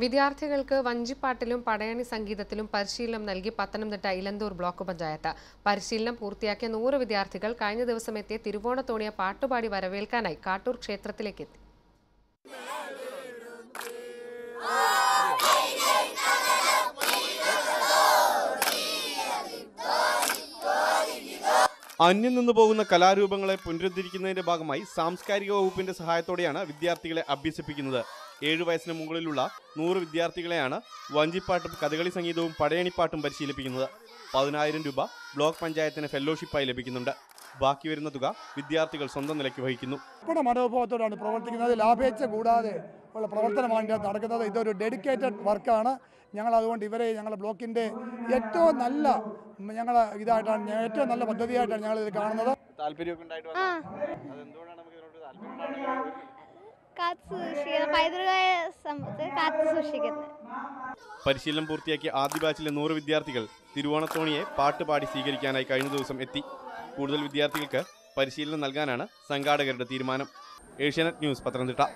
വിദ്യാർത്ഥികൾക്ക് വഞ്ചിപ്പാട്ടിലും പടയണി സംഗീതത്തിലും പരിശീലനം നൽകി പത്തനംതിട്ട ഇലന്തൂർ ബ്ലോക്ക് പഞ്ചായത്ത് പരിശീലനം പൂർത്തിയാക്കിയ നൂറ് വിദ്യാർത്ഥികൾ കഴിഞ്ഞ ദിവസം എത്തിയ തിരുവോണത്തോണിയ പാട്ടുപാടി വരവേൽക്കാനായി കാട്ടൂർ ക്ഷേത്രത്തിലേക്ക് എത്തി അന്യം നിന്നു പോകുന്ന കലാരൂപങ്ങളെ പുനരുദ്ധരിക്കുന്നതിന്റെ ഭാഗമായി സാംസ്കാരിക വകുപ്പിന്റെ സഹായത്തോടെയാണ് വിദ്യാർത്ഥികളെ അഭ്യസിപ്പിക്കുന്നത് ഏഴു വയസ്സിന് മുകളിലുള്ള നൂറ് വിദ്യാർത്ഥികളെയാണ് വഞ്ചിപ്പാട്ടും കഥകളി സംഗീതവും പടയണിപ്പാട്ടും പരിശീലിപ്പിക്കുന്നത് പതിനായിരം രൂപ ബ്ലോക്ക് പഞ്ചായത്തിന് ഫെലോഷിപ്പായി ലഭിക്കുന്നുണ്ട് ബാക്കി വരുന്ന തുക വിദ്യാർത്ഥികൾ സ്വന്തം നിലയ്ക്ക് വഹിക്കുന്നു ഉൾപ്പെടെ മനോഭാവത്തോടാണ് പ്രവർത്തിക്കുന്നത് ലാഭേച്ഛ കൂടാതെ ഉള്ള പ്രവർത്തനമാണ് ഇതിനകത്ത് നടക്കുന്നത് ഇതൊരു ഡെഡിക്കേറ്റഡ് വർക്കാണ് ഞങ്ങൾ അതുകൊണ്ട് ഇവരെ ഞങ്ങളുടെ ബ്ലോക്കിൻ്റെ ഏറ്റവും നല്ല ഞങ്ങൾ ഇതായിട്ടാണ് ഞ- ഏറ്റവും നല്ല പദ്ധതിയായിട്ടാണ് ഞങ്ങൾ ഇത് കാണുന്നത് താല്പര്യമൊക്കെ ഉണ്ടായിട്ട് ആ അതെന്തുകൊണ്ടാണ് നമുക്ക് ഇതിനോട് താല്പര്യം കാത്തു സൂക്ഷിക്കുന്നത് പൈതൃകായ സമ്പത്ത് കാത്തു സൂക്ഷിക്കുന്നത് പരിശീലനം പൂർത്തിയാക്കിയ ആദ്യ ബാച്ചിലെ നൂറ് വിദ്യാർത്ഥികൾ തിരുവോണത്തോണിയെ പാട്ടുപാടി സ്വീകരിക്കാനായി കഴിഞ്ഞ ദിവസം എത്തി കൂടുതൽ വിദ്യാർത്ഥികൾക്ക് പരിശീലനം നൽകാനാണ് സംഘാടകരുടെ തീരുമാനം ഏഷ്യാനെറ്റ് ന്യൂസ് പത്തനംതിട്ട